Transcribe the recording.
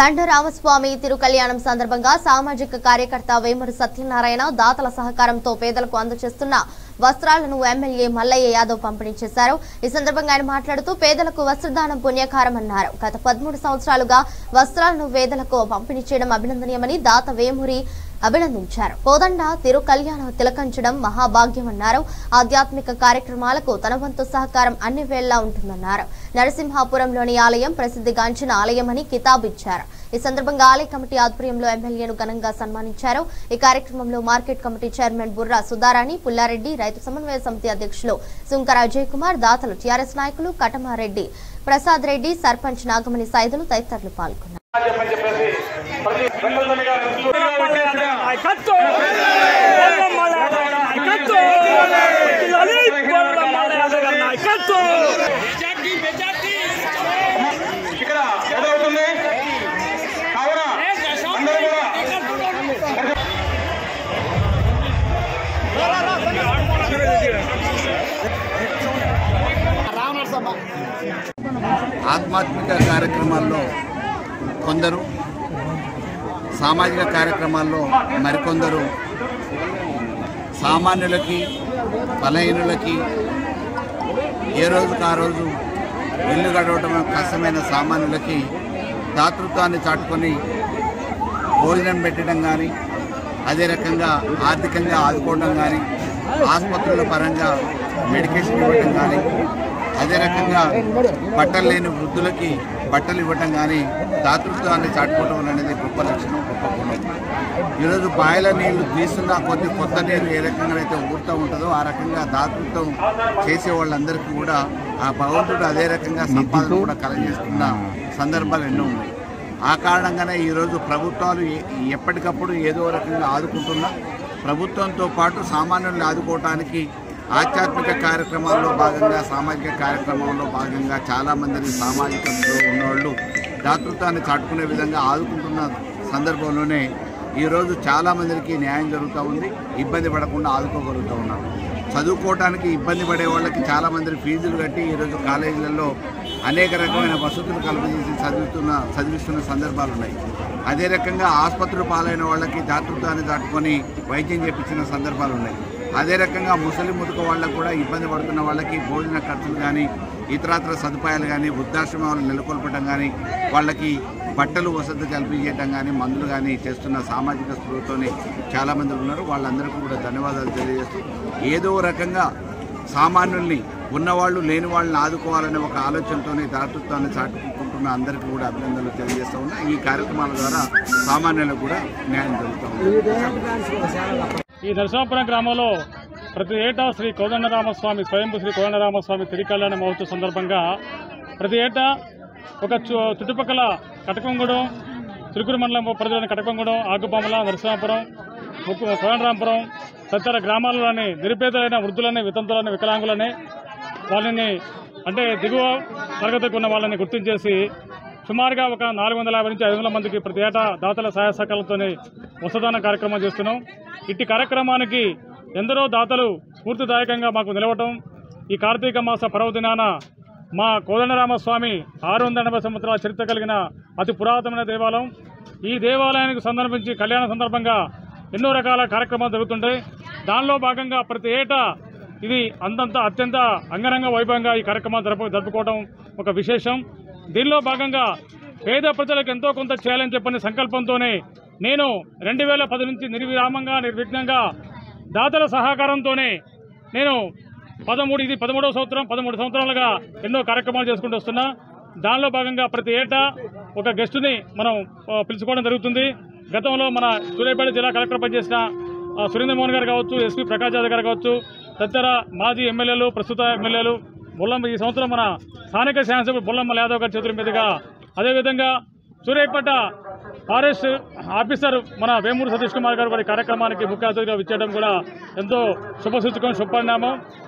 దండ రామస్వామి తిరుకల్యాణం సందర్భంగా సామాజిక కార్యకర్త వేమూరి సత్యనారాయణ దాతల సహకారంతో పేదలకు అందజేస్తున్న వస్త్రాలను ఎమ్మెల్యే మల్లయ్య యాదవ్ పంపిణీ చేశారు ఈ సందర్భంగా ఆయన మాట్లాడుతూ పేదలకు వస్త్రదానం పుణ్యకారం అన్నారు గత పదమూడు సంవత్సరాలుగా వస్త్రాలను పేదలకు పంపిణీ చేయడం అభినందనీయమని దాత వేమూరి అభినందించారు కోదండ తిరు కళ్యాణం తిలకంచడం మహాభాగ్యమన్నారు ఆధ్యాత్మిక కార్యక్రమాలకు తన వంతు సహకారం అన్ని వేళ్లా ఉంటుందన్నారు నరసింహాపురంలోని ఆలయం ప్రసిద్ధిగాంచిన ఆలయమని కితాబ్ ఇచ్చారు ఈ సందర్భంగా ఆలయ కమిటీ ఆధ్వర్యంలో ఎమ్మెల్యేను ఘనంగా సన్మానించారు ఈ కార్యక్రమంలో market committee chairman Burra Sudharani Pullareddy రైతు సమన్వయ సమితి అధ్యక్షులు సుంకర అజయ్ కుమార్ దాతలు టీఆర్ఎస్ నాయకులు కటమారెడ్డి ప్రసాద్ రెడ్డి సర్పంచ్ నాగమణి సైదులు తదితరులు పాల్గొన్నారు చెప్పని చెప్పేసి ప్రతి వెంకటరమణ గారు ఇక్కడ ఎదురవుతుంది కావున అందరూ కూడా ఆధ్యాత్మిక కార్యక్రమాల్లో కొందరు సామాజిక కార్యక్రమాల్లో మరికొందరు సామాన్యులకి బలహీనులకి ఏ రోజుకు ఆ రోజు ఇల్లు గడవటం కష్టమైన సామాన్యులకి దాతృత్వాన్ని చాటుకొని భోజనం పెట్టడం కానీ అదే రకంగా ఆర్థికంగా ఆదుకోవడం కానీ ఆసుపత్రుల పరంగా మెడికేషన్ ఇవ్వడం కానీ అదే రకంగా బట్టలు లేని వృద్ధులకి బట్టలు ఇవ్వటం కానీ దాతృత్వాన్ని చాటుకోవడం అనేది గొప్ప లక్షణం గొప్ప గుణం ఈరోజు బాయిల నీళ్లు తీస్తున్న కొద్ది కొత్త నీరు ఏ రకంగా అయితే ఊరుతూ ఉంటుందో ఆ రకంగా దాతృత్వం చేసే వాళ్ళందరికీ కూడా ఆ భగవంతుడు అదే రకంగా సంపాదన కూడా కలగజేస్తున్న సందర్భాలు ఎన్నో ఉన్నాయి ఆ కారణంగానే ఈరోజు ప్రభుత్వాలు ఎ- ఎప్పటికప్పుడు ఏదో రకంగా ఆదుకుంటున్నా ప్రభుత్వంతో పాటు సామాన్యుల్ని ఆదుకోవటానికి ఆధ్యాత్మిక కార్యక్రమాల్లో భాగంగా సామాజిక కార్యక్రమంలో భాగంగా చాలామందిని సామాజికంలో ఉన్నవాళ్ళు దాతృత్వాన్ని చాటుకునే విధంగా ఆదుకుంటున్న సందర్భంలోనే ఈరోజు చాలామందికి న్యాయం జరుగుతూ ఉంది ఇబ్బంది పడకుండా ఆదుకోగలుగుతూ ఉన్నారు చదువుకోవడానికి ఇబ్బంది పడే వాళ్ళకి చాలా మంది ఫీజులు కట్టి ఈరోజు కాలేజీలలో అనేక రకమైన వసతులు కల్పించి చదువుతున్న చదివిస్తున్న సందర్భాలు ఉన్నాయి అదే రకంగా ఆసుపత్రులు పాలైన వాళ్ళకి దాతృత్వాన్ని దాటుకొని వైద్యం చేపించిన సందర్భాలు ఉన్నాయి అదే రకంగా ముసలి ముదుక వాళ్ళకు కూడా ఇబ్బంది పడుతున్న వాళ్ళకి భోజన ఖర్చులు కానీ ఇతరత్ర సదుపాయాలు కానీ వృద్ధాశ్రమాలు నెలకొల్పడం కానీ వాళ్ళకి బట్టలు వసతి కల్పించడం కానీ మందులు కానీ చేస్తున్న సామాజిక స్పృహతోనే చాలామంది ఉన్నారు వాళ్ళందరికీ కూడా ధన్యవాదాలు తెలియజేస్తూ ఏదో రకంగా సామాన్యుల్ని ఉన్నవాళ్ళు లేని వాళ్ళని ఆదుకోవాలనే ఒక ఆలోచనతోనే దాతృత్వాన్ని చాటుకుంటున్న అందరికీ కూడా అభినందనలు తెలియజేస్తూ ఉన్నా ఈ కార్యక్రమాల ద్వారా సామాన్యులకు కూడా న్యాయం జరుగుతూ ఉంది ఈ నరసింహాపురం గ్రామంలో ప్రతి ఏటా శ్రీ కోదండరామస్వామి స్వయంభు శ్రీ కోదండరామస్వామి తిరికల్యాణ మహోత్సవ సందర్భంగా ప్రతి ఏటా ఒక చు- చుట్టుపక్కల కటకంగూడెం తిరుకురు మండలం పరిధిలోని కటకంగూడెం ఆకుపాముల నరసింహాపురం ముక్కు కోదండరామపురం తదితర గ్రామాల్లోని నిరుపేదలైన వృద్ధులని వితంతులని వికలాంగులని వాళ్ళని అంటే దిగువ తరగతికి ఉన్న వాళ్ళని గుర్తించేసి సుమారుగా ఒక నాలుగు వందల యాభై నుంచి ఐదు వందల మందికి ప్రతి ఏటా దాతల సహాయ సహకారాలతో వసదాన కార్యక్రమం చేస్తున్నాం ఇట్టి కార్యక్రమానికి ఎందరో దాతలు స్ఫూర్తిదాయకంగా మాకు నిలవటం ఈ కార్తీక మాస పర్వదినాన మా కోదండరామస్వామి ఆరు వందల ఎనభై సంవత్సరాల చరిత్ర కలిగిన అతి పురాతనమైన దేవాలయం ఈ దేవాలయానికి సందర్భించి కళ్యాణ సందర్భంగా ఎన్నో రకాల కార్యక్రమాలు జరుగుతుంటాయి దానిలో భాగంగా ప్రతి ఏటా ఇది అంతంత అత్యంత అంగరంగ వైభవంగా ఈ కార్యక్రమాలు జరుపు జరుపుకోవడం ఒక విశేషం దీనిలో భాగంగా పేద ప్రజలకు ఎంతో కొంత చేయాలని చెప్పని సంకల్పంతోనే నేను రెండు వేల పది నుంచి నిర్విరామంగా నిర్విఘ్నంగా దాతల సహకారంతోనే నేను పదమూడు ఇది పదమూడవ సంవత్సరం పదమూడు సంవత్సరాలుగా ఎన్నో కార్యక్రమాలు చేసుకుంటూ వస్తున్నా దానిలో భాగంగా ప్రతి ఏటా ఒక గెస్టుని మనం ఆ, పిలుచుకోవడం జరుగుతుంది గతంలో మన సూర్యాపేట జిల్లా కలెక్టర్ పనిచేసిన ఆ, సురేంద్ర మోహన్ గారు కావచ్చు ఎస్పీ ప్రకాష్ యాదవ్ గారు కావచ్చు తదితర మాజీ ఎమ్మెల్యేలు ప్రస్తుత ఎమ్మెల్యేలు బొల్లం ఈ సంవత్సరం మన స్థానిక శాసనసభ్యులు బొల్లమ్మ యాదవ్ గారి చేతుల మీదుగా అదేవిధంగా సూర్యాపేట ఫారెస్ట్ ఆఫీసర్ మన వేమూరు సతీష్ కుమార్ గారు కూడా ఈ కార్యక్రమానికి ముఖ్య అతిథిగా విచ్చేయడం కూడా ఎంతో శుభసూచకం శుభపరిణామం